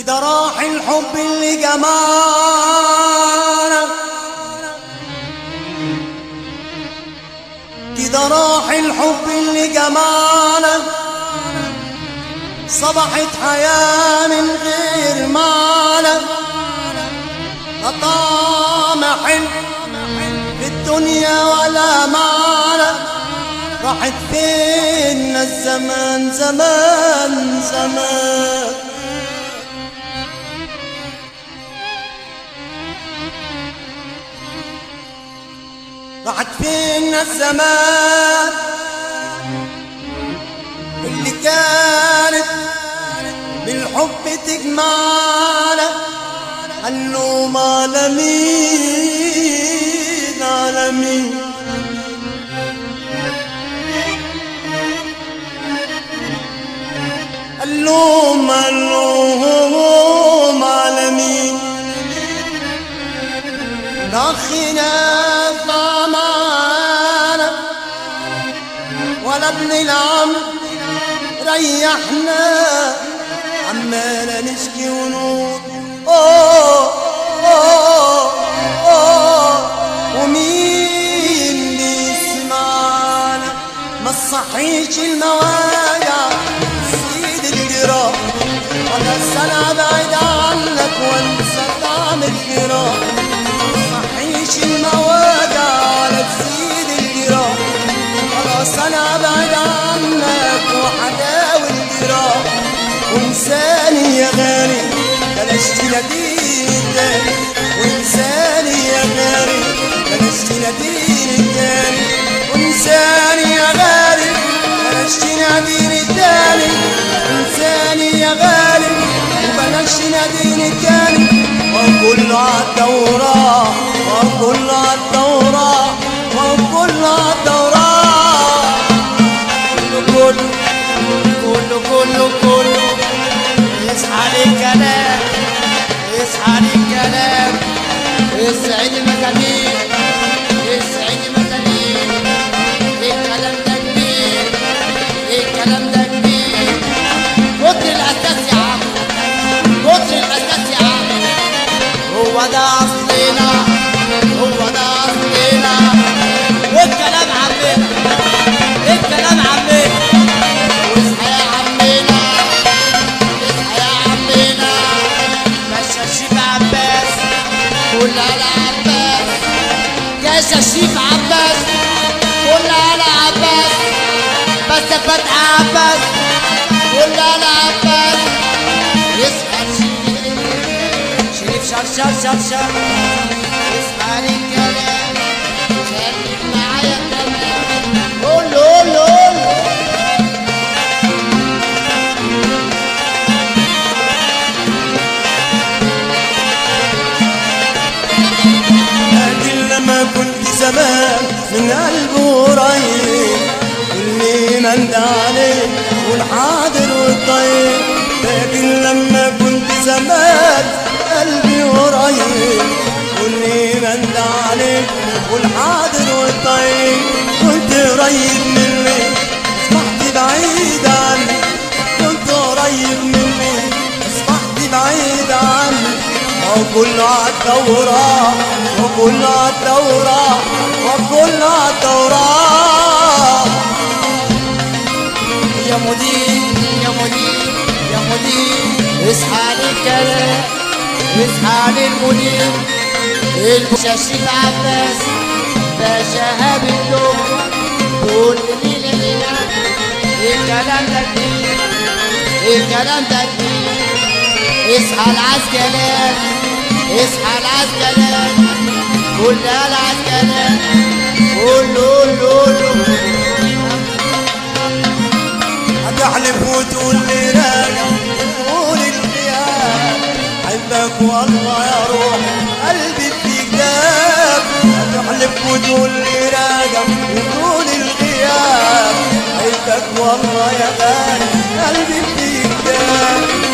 كده راح الحب اللي جمعنا كده راح الحب اللي جمعنا صبحت حياة من غير معنى لا طعم حلو في الدنيا ولا معنى راحت فين الزمان زمان زمان راحت فين الزمان اللي كانت بالحب تجمعنا اللوم على مين على مين اللوم اللوم على مين دخنا معانا ولا ابن العم ريحنا عمالة نشكي ونقول اوه اوه اوه ومين بيسمعنا ما تصحيش المواجع سيد الجراح ولا السنة بعيد عنك وانسى طعم الجراح ما تصحيش المواجع ولا تزيد الجراح خلاص انا بعيد عنك وحداوي الجراح وانساني يا غالي بلاش تناديني تاني وانساني يا غالي بلاش تناديني تاني وانساني يا غالي بلاش تناديني تاني انساني يا غالي وبلاش تناديني تاني وكل عالدورة وكل عالدورة وكل عالدورة كل كل كل كل يصحى للكلام يصحى للكلام يسعد المسامير يسعد المسامير الكلام ده كبير الكلام ده كبير كتر الاساس يا عم كتر الاساس يا عم هو ده اصلنا هو ده اصلنا والكلام عمنا الكلام عمنا واصحى يا عمنا اصحى يا عمنا مشى الشيخ عباس قول على عباس جاش الشيخ عباس قول على عباس بس فتح عباس قول على عباس يصحى الشيخ شريف شر شر شر شر اصحى للكلام خليك معايا تمام قول له قول له قول له لكن لما كنت زمان من قلبه قريب اللي من ده عليه والحاضر والطيب لكن لما كنت زمان قلبي قريب واللي من ده عليه والحاضر والطيب كنت قريب مني اصبحت بعيد عني كنت قريب مني اصبحت بعيد عني وكل عالدورة وكل عالدورة وكل عالدورة يا مدير يا مدير يا مدير اصحى للكلام اصحى للمدير الشيخ عباس باشا هاب الدم كل ليلة ليلة الكلام ده كتير الكلام ده كتير اصحى العسكلات اصحى العسكلات كل العسكلات قول له قول له قول له هتحلف وتقول لي راجع قول الخيال حبك والله يا روح قلبي في كتاب هتحلف وتقول لي راجع وتقول الغياب حبك والله يا غالي قلبي في كتاب